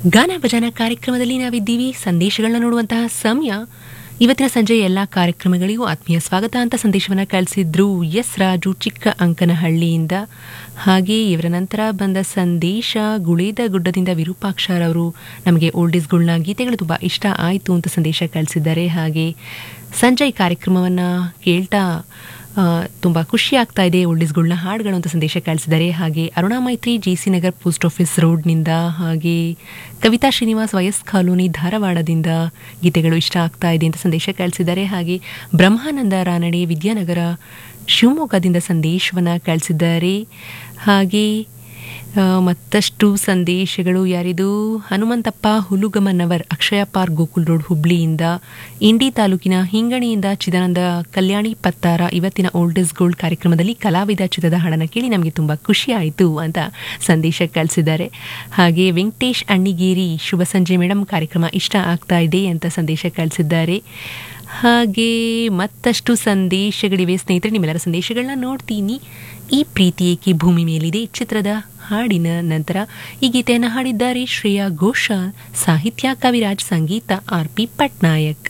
ಗಾನ ಭಜನ ಕಾರ್ಯಕ್ರಮದಲ್ಲಿ ನಾವಿದ್ದೀವಿ ಸಂದೇಶಗಳನ್ನ ನೋಡುವಂತಹ ಸಮಯ ಇವತ್ತಿನ ಸಂಜೆ ಎಲ್ಲ ಕಾರ್ಯಕ್ರಮಗಳಿಗೂ ಆತ್ಮೀಯ ಸ್ವಾಗತ ಅಂತ ಸಂದೇಶವನ್ನ ಕಳಿಸಿದ್ರು ಎಸ್ ರಾಜು ಚಿಕ್ಕ ಅಂಕನಹಳ್ಳಿಯಿಂದ ಹಾಗೆ ಇವರ ನಂತರ ಬಂದ ಸಂದೇಶ ಗುಳೇದ ಗುಡ್ಡದಿಂದ ವಿರೂಪಾಕ್ಷರ್ ಅವರು ನಮಗೆ ಓಲ್ಡೇಸ್ಗಳ್ನ ಗೀತೆಗಳು ತುಂಬ ಇಷ್ಟ ಆಯಿತು ಅಂತ ಸಂದೇಶ ಕಳಿಸಿದ್ದಾರೆ ಹಾಗೆ ಸಂಜಯ್ ಕಾರ್ಯಕ್ರಮವನ್ನ ಕೇಳ್ತಾ ಆ, ತುಂಬ ಖುಷಿ ಆಗ್ತಾ ಇದೆ ಓಲ್ಡೀಸ್ಗಳ್ನ ಹಾಡುಗಳು ಅಂತ ಸಂದೇಶ ಕಳಿಸಿದ್ದಾರೆ ಹಾಗೆ Aruna Maitri G C Nagar post office ರೋಡ್ನಿಂದ ಹಾಗೆ ಕವಿತಾ ಶ್ರೀನಿವಾಸ್ ವಯಸ್ ಕಾಲೋನಿ ಧಾರವಾಡದಿಂದ ಗೀತೆಗಳು ಇಷ್ಟ ಆಗ್ತಾ ಇದೆ ಅಂತ ಸಂದೇಶ ಕಳಿಸಿದ್ದಾರೆ ಹಾಗೆ ಬ್ರಹ್ಮಾನಂದ ರಾನಡೆ ವಿದ್ಯಾನಗರ ಶಿವಮೊಗ್ಗದಿಂದ ಸಂದೇಶವನ್ನು ಕಳಿಸಿದ್ದಾರೆ ಹಾಗೆ ಆ, ಮತ್ತಷ್ಟು ಸಂದೇಶಗಳು ಯಾರಿದು ಹನುಮಂತಪ್ಪ ಹುಲುಗಮನವರ್ ಅಕ್ಷಯ ಪಾರ್ಕ್ ಗೋಕುಲ್ ರೋಡ್ ಹುಬ್ಳಿಯಿಂದ ಇಂಡಿ ತಾಲೂಕಿನ ಹಿಂಗಣಿಯಿಂದ ಚಿದಾನಂದ ಕಲ್ಯಾಣಿ ಪತ್ತಾರ ಇವತ್ತಿನ ಓಲ್ಡ್ ಇಸ್ ಗೋಲ್ಡ್ ಕಾರ್ಯಕ್ರಮದಲ್ಲಿ ಕಲಾವಿದ ಚಿತ್ರದ ಹಾಡನ್ನು ಕೇಳಿ ನಮಗೆ ತುಂಬ ಖುಷಿ ಆಯಿತು ಅಂತ ಸಂದೇಶ ಕಳಿಸಿದ್ದಾರೆ ಹಾಗೆ ವೆಂಕಟೇಶ್ ಅಣ್ಣಿಗೇರಿ ಶುಭ ಸಂಜೆ ಮೇಡಮ್ ಕಾರ್ಯಕ್ರಮ ಇಷ್ಟ ಆಗ್ತಾ ಇದೆ ಅಂತ ಸಂದೇಶ ಕಳಿಸಿದ್ದಾರೆ ಹಾಗೆ ಮತ್ತಷ್ಟು ಸಂದೇಶಗಳಿವೆ ಸ್ನೇಹಿತರೆ ನಿಮ್ಮೆಲ್ಲರ ಸಂದೇಶಗಳನ್ನ ನೋಡ್ತೀನಿ ಈ ಪ್ರೀತಿ ಏಕೆ ಭೂಮಿ ಮೇಲಿದೆ ಚಿತ್ರದ ಹಾಡಿನ ನಂತರ ಈ ಗೀತೆಯನ್ನು ಹಾಡಿದ್ದಾರೆ ಶ್ರೇಯಾ ಘೋಷಾಲ್ ಸಾಹಿತ್ಯ ಕವಿರಾಜ್ ಸಂಗೀತ ಆರ್ ಪಿ ಪಟ್ನಾಯಕ್